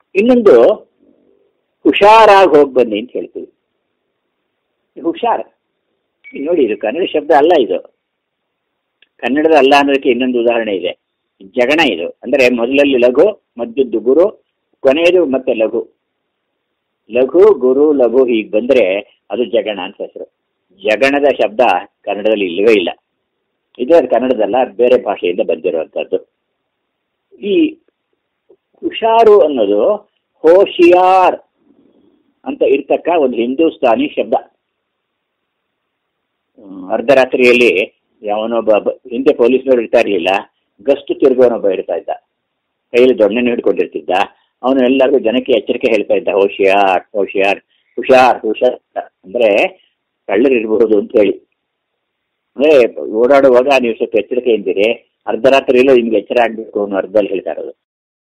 ಇನ್ನೊಂದು ಹುಷಾರಾಗಿ ಹೋಗಿ ಬನ್ನಿ ಅಂತ ಹೇಳ್ತೀವಿ ಹುಷಾರ್ ಈಗ ನೋಡಿ ಇದು ಕನ್ನಡ ಶಬ್ದ ಅಲ್ಲ ಇದು ಕನ್ನಡದ ಅಲ್ಲ ಅನ್ನೋದಕ್ಕೆ ಇನ್ನೊಂದು ಉದಾಹರಣೆ ಇದೆ ಜಗಣ ಇದು ಅಂದರೆ ಮೊದಲಲ್ಲಿ ಲಘು ಮಧ್ಯದ್ದು ಗುರು ಕೊನೆಯದು ಮತ್ತೆ ಲಘು ಲಘು ಗುರು ಲಘು ಹೀಗೆ ಬಂದರೆ ಅದು ಜಗಣ ಅಂತ ಹೆಸರು ಜಗಣದ ಶಬ್ದ ಕನ್ನಡದಲ್ಲಿ ಇಲ್ಲವೇ ಇಲ್ಲ ಇದು ಅದು ಕನ್ನಡದಲ್ಲ ಬೇರೆ ಭಾಷೆಯಿಂದ ಬಂದಿರುವಂಥದ್ದು ಈ ಹುಷಾರು ಅನ್ನೋದು ಹೋಶಿಯಾರ್ ಅಂತ ಇರ್ತಕ್ಕ ಒಂದು ಹಿಂದೂಸ್ತಾನಿ ಶಬ್ದ ಹ್ಮ್, ಅರ್ಧರಾತ್ರಿಯಲ್ಲಿ ಯಾವನೊಬ್ಬ ಬ- ಹಿಂದೆ ಪೊಲೀಸ್ನವ್ರು ಇರ್ತಾ ಇರಲಿಲ್ಲ ಗಸ್ತು ತಿರುಗೋನೊಬ್ಬ ಇರ್ತಾ ಇದ್ದ ಕೈಯಲ್ಲಿ ದೊಣ್ಣೆನ ಹಿಡ್ಕೊಂಡಿರ್ತಿದ್ದ ಅವನು ಎಲ್ಲರಿಗೂ ಜನಕ್ಕೆ ಎಚ್ಚರಿಕೆ ಹೇಳ್ತಾ ಇದ್ದ ಹೋಶಿಯಾರ್ ಹೋಶಿಯಾರ್ ಹುಷಾರ್ ಹುಷಾರ್ ಅಂದ್ರೆ ಕಳ್ಳರಿರ್ಬಹುದು ಅಂತ ಹೇಳಿ ಅಂದ್ರೆ ಓಡಾಡುವಾಗ ನೀವು ಸ್ವಲ್ಪ ಎಚ್ಚರಿಕೆಯಿಂದಿರಿ ಅರ್ಧರಾತ್ರಿಯಲ್ಲೂ ನಿಮ್ಗೆ ಎಚ್ಚರ ಆಗ್ಬೇಕು ಅನ್ನೋ ಅರ್ಧದಲ್ಲಿ ಹೇಳ್ತಾ ಇರೋದು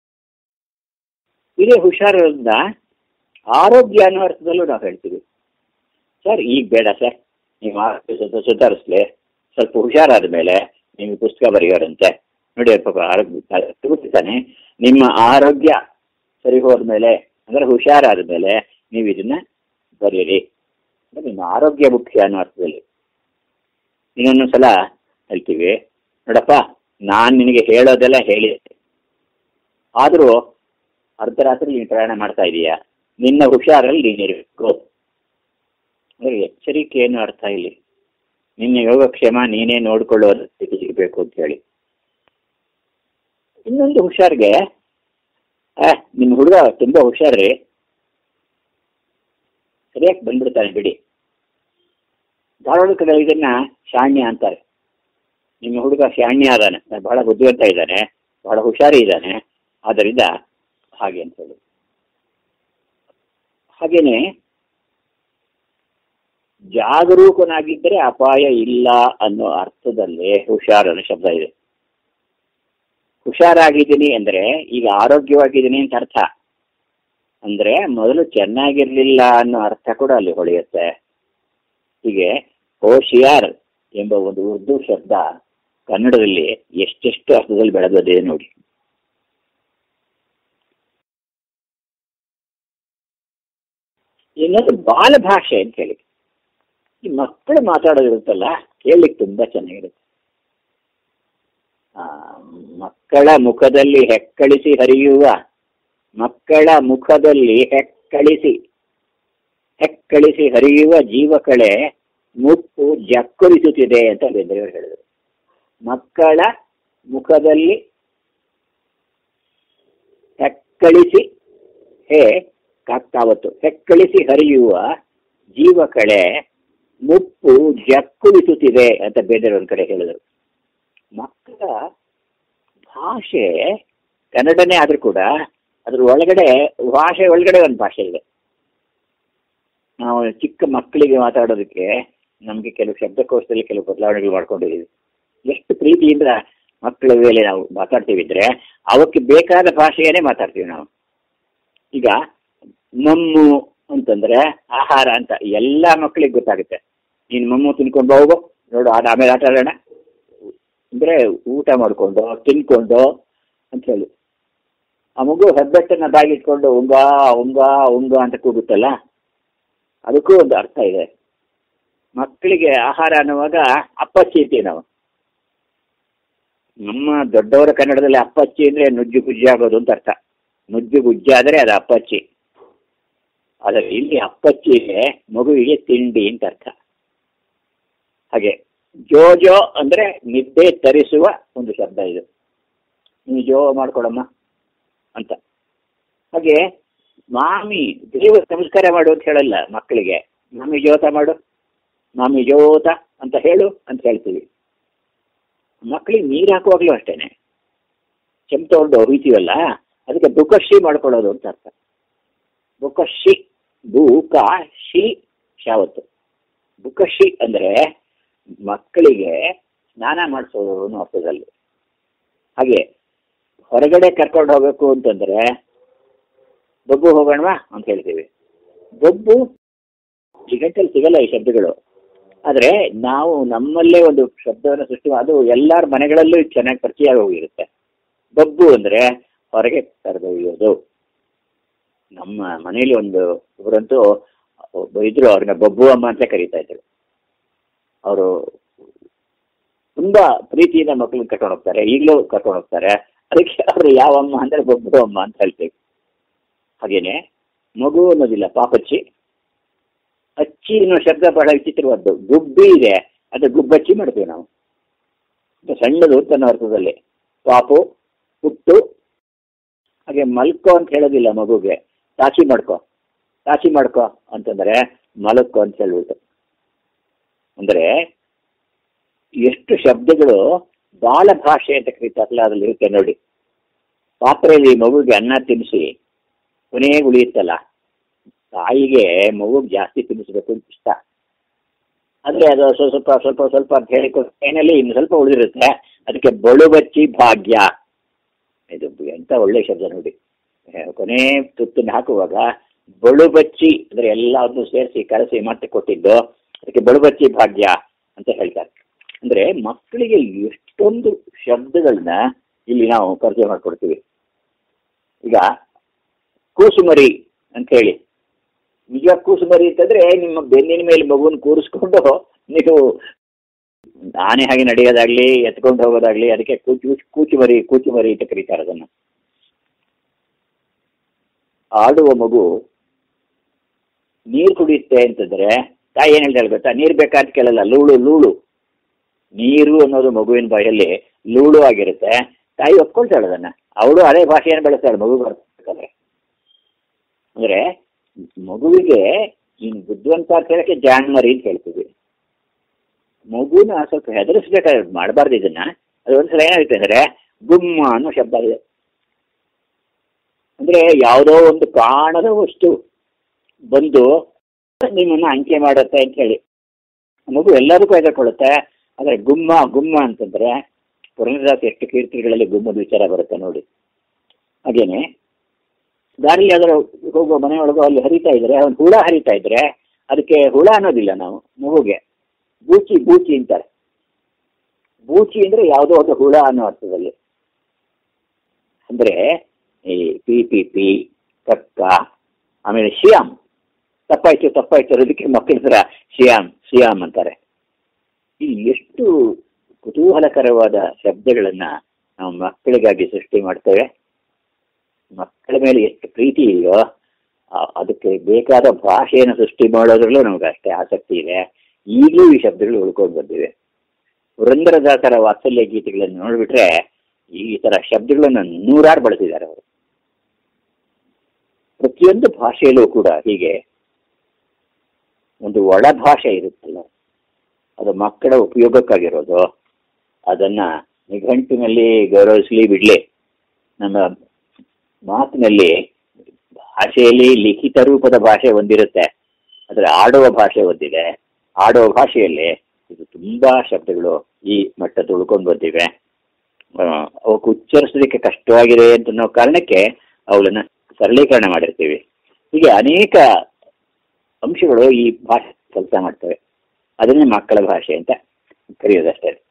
ಇದೇ ಹುಷಾರಿಂದ ಆರೋಗ್ಯ ಅನ್ನೋ ಅರ್ಥದಲ್ಲೂ ನಾವು ಹೇಳ್ತೀವಿ ಸರ್ ಈಗ ಬೇಡ ಸರ್ ನೀವು ಆರೋಗ್ಯ ಸ್ವಲ್ಪ ಸುಧಾರಿಸ್ಲಿ ಸ್ವಲ್ಪ ಹುಷಾರಾದ ಮೇಲೆ ನಿಮಗೆ ಪುಸ್ತಕ ಬರೆಯೋರಂತೆ ನೋಡಿ ಪಾಪ ಆರೋಗ್ಯ ತಿರುಗುತ್ತಾನೆ ನಿಮ್ಮ ಆರೋಗ್ಯ ಸರಿ ಹೋದ್ಮೇಲೆ ಅಂದರೆ ಹುಷಾರಾದ ಮೇಲೆ ನೀವು ಇದನ್ನ ಬರೀರಿ ಅಂದ್ರೆ ನಿಮ್ಮ ಆರೋಗ್ಯ ಮುಖ್ಯ ಅನ್ನೋ ಅರ್ಥದಲ್ಲಿ ಇನ್ನೊಂದು ಸಲ ಹೇಳ್ತೀವಿ ನೋಡಪ್ಪ ನಾನು ನಿನಗೆ ಹೇಳೋದೆಲ್ಲ ಹೇಳಿ ಆದರೂ ಅರ್ಧರಾತ್ರಿ ನೀನು ಪ್ರಯಾಣ ಮಾಡ್ತಾ ಇದೀಯಾ ನಿನ್ನ ಹುಷಾರಲ್ಲಿ ನೀನಿರಬೇಕು ಅಂದ್ರೆ ಎಚ್ಚರಿಕೆ ಏನು ಅರ್ಥ ಇಲ್ಲಿ ನಿನ್ನ ಯೋಗಕ್ಷೇಮ ನೀನೇ ನೋಡ್ಕೊಳ್ಳೋ ಸ್ಥಿತಿ ಸಿಗಬೇಕು ಅಂತ ಹೇಳಿ ಇನ್ನೊಂದು ಹುಷಾರ್ಗೆ ಆ ನಿಮ್ಮ ಹುಡುಗ ತುಂಬಾ ಹುಷಾರ್ರಿ ಸರಿಯಾಗಿ ಬಂದ್ಬಿಡ್ತಾನೆ ಬಿಡಿ ಧಾರವಾಡ ಕಡೆ ಇದನ್ನ ಶಾಣ್ಯ ಅಂತಾರೆ ನಿಮ್ಮ ಹುಡುಗ ಶಾಣ್ಯ ಅದಾನೆ ಬಹಳ ಬುದ್ಧಿವಂತ ಇದ್ದಾನೆ ಬಹಳ ಹುಷಾರಿ ಇದ್ದಾನೆ ಆದ್ದರಿಂದ ಹಾಗೆ ಅಂತ ಹೇಳಿ ಹಾಗೇನೆ ಜಾಗರೂಕನಾಗಿದ್ದರೆ ಅಪಾಯ ಇಲ್ಲ ಅನ್ನೋ ಅರ್ಥದಲ್ಲಿ ಹುಷಾರ್ ಅನ್ನೋ ಶಬ್ದ ಇದೆ ಹುಷಾರಾಗಿದ್ದೀನಿ ಅಂದರೆ ಈಗ ಆರೋಗ್ಯವಾಗಿದ್ದೀನಿ ಅಂತ ಅರ್ಥ ಅಂದರೆ ಮೊದಲು ಚೆನ್ನಾಗಿರಲಿಲ್ಲ ಅನ್ನೋ ಅರ್ಥ ಕೂಡ ಅಲ್ಲಿ ಹೊಳೆಯುತ್ತೆ ಹೀಗೆ ಹೋಶಿಯಾರ್ ಎಂಬ ಒಂದು ಉರ್ದು ಶಬ್ದ ಕನ್ನಡದಲ್ಲಿ ಎಷ್ಟೆಷ್ಟು ಅರ್ಥದಲ್ಲಿ ಬೆಳೆದಿದೆ ನೋಡಿ ಇನ್ನೊಂದು ಬಾಲ ಭಾಷೆ ಅಂತ ಹೇಳಿ ಈ ಮಕ್ಕಳು ಮಾತಾಡೋದಿರುತ್ತಲ್ಲ ಕೇಳಲಿಕ್ಕೆ ತುಂಬಾ ಚೆನ್ನಾಗಿರುತ್ತೆ ಆ, ಮಕ್ಕಳ ಮುಖದಲ್ಲಿ ಹೆಕ್ಕಳಿಸಿ ಹರಿಯುವ ಮಕ್ಕಳ ಮುಖದಲ್ಲಿ ಹೆಕ್ಕಳಿಸಿ ಹೆಕ್ಕಳಿಸಿ ಹರಿಯುವ ಜೀವಕಳೆ ಮುಪ್ಪು ಜಕ್ಕಳಿಸುತ್ತಿದೆ ಅಂತ ಬೇಂದ್ರೆಯವರು ಹೇಳಿದರು ಮಕ್ಕಳ ಮುಖದಲ್ಲಿ ಹೆಕ್ಕಳಿಸಿ ಹೇ ಕಾಕ್ತಾವತ್ತು ಹೆಕ್ಕಳಿಸಿ ಹರಿಯುವ ಜೀವಕಳೆ ಮುಪ್ಪು ಜಕ್ಕುಳಿಸುತ್ತಿದೆ ಅಂತ ಬೇರೆ ಒಂದು ಕಡೆ ಹೇಳಿದರು ಮಕ್ಕಳ ಭಾಷೆ ಕನ್ನಡನೇ ಆದ್ರೂ ಕೂಡ ಅದ್ರ ಒಳಗಡೆ ಭಾಷೆ ಒಳಗಡೆ ಒಂದು ಭಾಷೆ ಇದೆ ನಾವು ಚಿಕ್ಕ ಮಕ್ಕಳಿಗೆ ಮಾತಾಡೋದಕ್ಕೆ ನಮಗೆ ಕೆಲವು ಶಬ್ದಕೋಶದಲ್ಲಿ ಕೆಲವು ಬದಲಾವಣೆಗಳು ಮಾಡ್ಕೊಂಡಿದ್ದೀವಿ ಎಷ್ಟು ಪ್ರೀತಿಯಿಂದ ಮಕ್ಕಳ ಮೇಲೆ ನಾವು ಮಾತಾಡ್ತೀವಿದ್ರೆ ಅವಕ್ಕೆ ಬೇಕಾದ ಭಾಷೆಯನ್ನೇ ಮಾತಾಡ್ತೀವಿ ನಾವು ಈಗ ಮಮ್ಮು ಅಂತಂದ್ರೆ ಆಹಾರ ಅಂತ ಎಲ್ಲ ಮಕ್ಕಳಿಗೆ ಗೊತ್ತಾಗುತ್ತೆ ನೀನು ಮಮ್ಮು ತಿನ್ಕೊಂಡು ಹೋಗು ನೋಡು ಆದ ಆಮೇಲೆ ಆಟ ಆಡೋಣ ಅಂದ್ರೆ ಊಟ ಮಾಡಿಕೊಂಡು ತಿನ್ಕೊಂಡು ಅಂತ ಹೇಳಿ ಆ ಮಗು ಹೆಬ್ಬೆಟ್ಟನ್ನ ಬಾಗಿಟ್ಕೊಂಡು ಉಂಗ ಉಂಗ ಉಂಗ ಅಂತ ಕೂಗುತ್ತಲ್ಲ ಅದಕ್ಕೂ ಒಂದು ಅರ್ಥ ಇದೆ ಮಕ್ಕಳಿಗೆ ಆಹಾರ ಅನ್ನುವಾಗ ಅಪ್ಪಚ್ಚಿ ಅಂತೀವಿ ನಾವು ನಮ್ಮ ದೊಡ್ಡವರ ಕನ್ನಡದಲ್ಲಿ ಅಪ್ಪಚ್ಚಿ ಅಂದ್ರೆ ನುಜ್ಜು ಗುಜ್ಜಿ ಆಗೋದು ಅಂತ ಅರ್ಥ ನುಜ್ಜು ಗುಜ್ಜಿ ಆದರೆ ಅದು ಅಪ್ಪಚ್ಚಿ ಆದರೆ ಇಲ್ಲಿ ಅಪ್ಪಚ್ಚಿಗೆ ಮಗುವಿಗೆ ತಿಂಡಿ ಅಂತ ಅರ್ಥ ಹಾಗೆ ಜೋಜೋ ಅಂದ್ರೆ ನಿದ್ದೆ ತರಿಸುವ ಒಂದು ಶಬ್ದ ಇದು ನೀವು ಜೋ ಮಾಡ್ಕೊಡಮ್ಮ ಅಂತ ಹಾಗೆ ಮಾಮಿ ದೇವ ನಮಸ್ಕಾರ ಮಾಡು ಅಂತ ಹೇಳಲ್ಲ ಮಕ್ಕಳಿಗೆ ಮಾಮಿ ಜೋತ ಮಾಡು ಮಾಮಿ ಜೋತ ಅಂತ ಹೇಳು ಅಂತ ಹೇಳ್ತೀವಿ ಮಕ್ಕಳಿಗೆ ನೀರು ಹಾಕುವಾಗಲೂ ಅಷ್ಟೇನೆ ಚೆಂಪು ತಗೊಂಡು ಹೊಯ್ತೀವಲ್ಲ ಅದಕ್ಕೆ ಬುಕಶಿ ಮಾಡ್ಕೊಳ್ಳೋದು ಅಂತ ಅರ್ಥ ಬುಕಶಿ ಬೂಕ ಶಿ ಶಾವತ್ತು ಬುಕಶಿ ಅಂದ್ರೆ ಮಕ್ಕಳಿಗೆ ಸ್ನಾನ ಮಾಡಿಸೋದು ಅನ್ನೋ ಅರ್ಥದಲ್ಲಿ ಹಾಗೆ ಹೊರಗಡೆ ಕರ್ಕೊಂಡು ಹೋಗ್ಬೇಕು ಅಂತಂದ್ರೆ ಬೊಬ್ಬು ಹೋಗೋಣವಾ ಅಂತ ಹೇಳ್ತೀವಿ ಬೊಬ್ಬು ಈ ಗಂಟೆಯಲ್ಲಿ ಸಿಗಲ್ಲ ಈ ಶಬ್ದಗಳು ಆದರೆ ನಾವು ನಮ್ಮಲ್ಲೇ ಒಂದು ಶಬ್ದವನ್ನು ಸೃಷ್ಟಿ ಮಾ- ಅದು ಎಲ್ಲರ ಮನೆಗಳಲ್ಲೂ ಚೆನ್ನಾಗಿ ಪರಿಚಯ ಆಗಿ ಹೋಗಿರುತ್ತೆ ಬೊಬ್ಬು ಅಂದರೆ ಹೊರಗೆ ಕರೆದೊಯ್ಯೋದು ನಮ್ಮ ಮನೆಯಲ್ಲಿ ಒಂದು ಒಬ್ಬರಂತೂ ಒಬ್ಬ ಇದ್ರು ಅವ್ರನ್ನ ಬಬ್ಬು ಅಮ್ಮ ಅಂತ ಕರೀತಾ ಇದ್ರು ಅವರು ತುಂಬಾ ಪ್ರೀತಿಯಿಂದ ಮಕ್ಕಳನ್ನ ಕರ್ಕೊಂಡು ಹೋಗ್ತಾರೆ ಈಗಲೂ ಕರ್ಕೊಂಡು ಹೋಗ್ತಾರೆ ಅದಕ್ಕೆ ಅವರು ಯಾವ ಅಮ್ಮ ಅಂದ್ರೆ ಬಬ್ಬು ಅಮ್ಮ ಅಂತ ಹೇಳ್ತೇವೆ ಹಾಗೇನೆ ಮಗು ಅನ್ನೋದಿಲ್ಲ ಪಾಪಚ್ಚಿ ಅಚ್ಚಿ ಅನ್ನೋ ಶಬ್ದ ಬಹಳ ವಿಚಿತ್ರವಾದ್ದು ಗುಬ್ಬಿ ಇದೆ ಅದು ಗುಬ್ಬಚ್ಚಿ ಮಾಡ್ತೀವಿ ನಾವು ಇದು ಸಣ್ಣದು ತನ್ನ ಅರ್ಥದಲ್ಲಿ ಪಾಪು ಹುಟ್ಟು ಹಾಗೆ ಮಲ್ಕೋ ಅಂತ ಹೇಳೋದಿಲ್ಲ ಮಗುಗೆ ತಾಚಿ ಮಾಡ್ಕೊ ತಾಚಿ ಮಾಡ್ಕೊ ಅಂತಂದ್ರೆ ಮಲಕ್ಕೋ ಅಂತ ಹೇಳ್ಬಿಟ್ಟು ಅಂದರೆ ಎಷ್ಟು ಶಬ್ದಗಳು ಬಾಲ ಭಾಷೆ ಅಂತ ಕರೀತಾರಲ್ಲ ಅದ್ರಲ್ಲಿ ಇರುತ್ತೆ ನೋಡಿ ಪಾತ್ರೆಯಲ್ಲಿ ಮಗುಗೆ ಅನ್ನ ತಿನ್ನಿಸಿ ಕೊನೆಗೆ ಉಳಿಯುತ್ತಲ್ಲ ತಾಯಿಗೆ ಮಗುಗೆ ಜಾಸ್ತಿ ತಿನ್ನಿಸ್ಬೇಕು ಅಂತ ಇಷ್ಟ ಆದರೆ ಅದು ಸ್ವಲ್ಪ ಸ್ವಲ್ಪ ಸ್ವಲ್ಪ ಸ್ವಲ್ಪ ಅಂತ ಹೇಳಿಕೊಟ್ಟು ಏನಲ್ಲಿ ಇನ್ನು ಸ್ವಲ್ಪ ಉಳಿದಿರುತ್ತೆ ಅದಕ್ಕೆ ಬಳು ಬಚ್ಚಿ ಭಾಗ್ಯ ಇದು ಎಂತ ಒಳ್ಳೆ ಶಬ್ದ ನೋಡಿ ಏ, ಕೊನೆ ತುತ್ತನ್ನು ಹಾಕುವಾಗ ಬಳು ಬಚ್ಚಿ ಅಂದರೆ ಎಲ್ಲವನ್ನು ಸೇರಿಸಿ ಕರೆಸಿ ಮತ್ತೆ ಕೊಟ್ಟಿದ್ದು ಅದಕ್ಕೆ ಬಳು ಬಚ್ಚಿ ಭಾಗ್ಯ ಅಂತ ಹೇಳ್ತಾರೆ ಅಂದರೆ ಮಕ್ಕಳಿಗೆ ಎಷ್ಟೊಂದು ಶಬ್ದಗಳನ್ನ ಇಲ್ಲಿ ನಾವು ಪರಿಚಯ ಮಾಡಿಕೊಡ್ತೀವಿ ಈಗ ಕೂಸುಮರಿ ಅಂತ ಹೇಳಿ ನಿಜ ಕೂಸುಮರಿ ಅಂತಂದ್ರೆ ನಿಮ್ಮ ಬೆನ್ನಿನ ಮೇಲೆ ಮಗುವನ್ನು ಕೂರಿಸ್ಕೊಂಡು ನೀವು ಆನೆ ಹಾಗೆ ನಡೆಯೋದಾಗ್ಲಿ ಎತ್ಕೊಂಡು ಹೋಗೋದಾಗ್ಲಿ ಅದಕ್ಕೆ ಕೂಚು ಕೂಚುಮರಿ ಕೂಚುಮರಿ ಅಂತ ಕರೀತಾರೆ ಅದನ್ನು ಆಡುವ ಮಗು ನೀರು ಕುಡಿಯುತ್ತೆ ಅಂತಂದ್ರೆ ತಾಯಿ ಏನ್ ಹೇಳ್ತಾಳೆ ಗೊತ್ತಾ ನೀರು ಬೇಕಾದ ಕೇಳಲ್ಲ ಲೂಳು ಲೂಳು ನೀರು ಅನ್ನೋದು ಮಗುವಿನ ಬಾಯಲ್ಲಿ ಲೂಳು ಆಗಿರುತ್ತೆ ತಾಯಿ ಒಪ್ಕೊಳ್ತಾಳೆ ಅದನ್ನ ಅವಳು ಅದೇ ಭಾಷೆಯನ್ನು ಬೆಳೆಸ್ತಾಳೆ ಮಗು ಬರ್ಬೇಕಾದ್ರೆ ಅಂದ್ರೆ ಮಗುವಿಗೆ ನೀನು ಬುದ್ಧಿವಂತ ಅಂತ ಹೇಳಕ್ಕೆ ಜಾಣ್ಮರಿ ಅಂತ ಹೇಳ್ತೀವಿ ಮಗುನ ಸ್ವಲ್ಪ ಹೆದರಿಸ್ಬೇಕಾದ್ರೆ ಮಾಡಬಾರ್ದು ಇದನ್ನ ಅದು ಒಂದ್ಸಲ ಏನಾಗುತ್ತೆ ಅಂದ್ರೆ ಗುಮ್ಮ ಅನ್ನೋ ಶಬ್ದ ಇದೆ ಅಂದ್ರೆ ಯಾವುದೋ ಒಂದು ಕಾಣದ ವಸ್ತು ಬಂದು ನಿಮ್ಮನ್ನ ಅಂಕೆ ಮಾಡುತ್ತೆ ಅಂತ ಹೇಳಿ ಮಗು ಎಲ್ಲದಕ್ಕೂ ಹೆದರ್ಕೊಳ್ಳುತ್ತೆ ಆದರೆ ಗುಮ್ಮ ಗುಮ್ಮ ಅಂತಂದ್ರೆ ಪುರಂದರದಾಸ ಎಷ್ಟು ಕೀರ್ತನೆಗಳಲ್ಲಿ ಗುಮ್ಮದ ವಿಚಾರ ಬರುತ್ತೆ ನೋಡಿ ಹಾಗೇನೆ ದಾರಿಲಿ ಯಾವ್ದಾರು ಹೋಗುವ ಮನೆಯೊಳಗೋ ಅಲ್ಲಿ ಹರಿತಾ ಇದ್ರೆ ಒಂದು ಹುಳ ಹರಿತಾ ಇದ್ರೆ ಅದಕ್ಕೆ ಹುಳ ಅನ್ನೋದಿಲ್ಲ ನಾವು ಮಗುಗೆ ಬೂಚಿ ಬೂಚಿ ಅಂತಾರೆ ಬೂಚಿ ಅಂದ್ರೆ ಯಾವುದೋ ಒಂದು ಹುಳ ಅನ್ನೋ ಅರ್ಥದಲ್ಲಿ ಅಂದ್ರೆ ಈ ಪಿ ಪಿ ಪಿ ಕಕ್ಕ ಆಮೇಲೆ ಶಿಯಾಮ್ ತಪ್ಪಾಯ್ತು ತಪ್ಪಾಯ್ತು ಅದಕ್ಕೆ ಮಕ್ಕಳ ಹತ್ರ ಶಿಯಾಮ್ ಶಿಯಾಮ್ ಅಂತಾರೆ ಈ ಎಷ್ಟು ಕುತೂಹಲಕರವಾದ ಶಬ್ದಗಳನ್ನ ನಾವು ಮಕ್ಕಳಿಗಾಗಿ ಸೃಷ್ಟಿ ಮಾಡ್ತೇವೆ ಮಕ್ಕಳ ಮೇಲೆ ಎಷ್ಟು ಪ್ರೀತಿ ಇದೆಯೋ ಆ- ಅದಕ್ಕೆ ಬೇಕಾದ ಭಾಷೆಯನ್ನು ಸೃಷ್ಟಿ ಮಾಡೋದ್ರಲ್ಲೂ ನಮ್ಗೆ ಅಷ್ಟೇ ಆಸಕ್ತಿ ಇದೆ ಈಗಲೂ ಈ ಶಬ್ದಗಳು ಉಳ್ಕೊಂಡು ಬಂದಿವೆ ಪುರಂದರದಾಸರ ವಾತ್ಸಲ್ಯ ಗೀತೆಗಳನ್ನು ನೋಡಿಬಿಟ್ರೆ ಈ ತರ ಶಬ್ದಗಳನ್ನು ನೂರಾರು ಬಳಸಿದ್ದಾರೆ ಅವರು ಪ್ರತಿಯೊಂದು ಭಾಷೆಯಲ್ಲೂ ಕೂಡ ಹೀಗೆ ಒಂದು ಒಳ ಭಾಷೆ ಇರುತ್ತಲ್ಲ ಅದು ಮಕ್ಕಳ ಉಪಯೋಗಕ್ಕಾಗಿರೋದು ಅದನ್ನ ನಿಘಂಟಿನಲ್ಲಿ ಗೌರವಿಸಲಿ ಬಿಡ್ಲಿ ನಮ್ಮ ಮಾತಿನಲ್ಲಿ ಭಾಷೆಯಲ್ಲಿ ಲಿಖಿತ ರೂಪದ ಭಾಷೆ ಒಂದಿರುತ್ತೆ ಆದರೆ ಆಡುವ ಭಾಷೆ ಒಂದಿದೆ ಆಡುವ ಭಾಷೆಯಲ್ಲಿ ಇದು ತುಂಬಾ ಶಬ್ದಗಳು ಈ ಮಟ್ಟದ ಉಳ್ಕೊಂಡು ಬಂದಿವೆ ಆ, ಅವಕ್ಕೆ ಉಚ್ಚರಿಸೋದಕ್ಕೆ ಕಷ್ಟವಾಗಿದೆ ಅಂತ ಅನ್ನೋ ಕಾರಣಕ್ಕೆ ಅವುಗಳನ್ನ ಸರಳೀಕರಣ ಮಾಡಿರ್ತೀವಿ ಹೀಗೆ ಅನೇಕ ಅಂಶಗಳು ಈ ಭಾಷೆ ಕೆಲಸ ಮಾಡ್ತವೆ ಅದನ್ನೇ ಮಕ್ಕಳ ಭಾಷೆ ಅಂತ ಕರೆಯೋದಷ್ಟೇ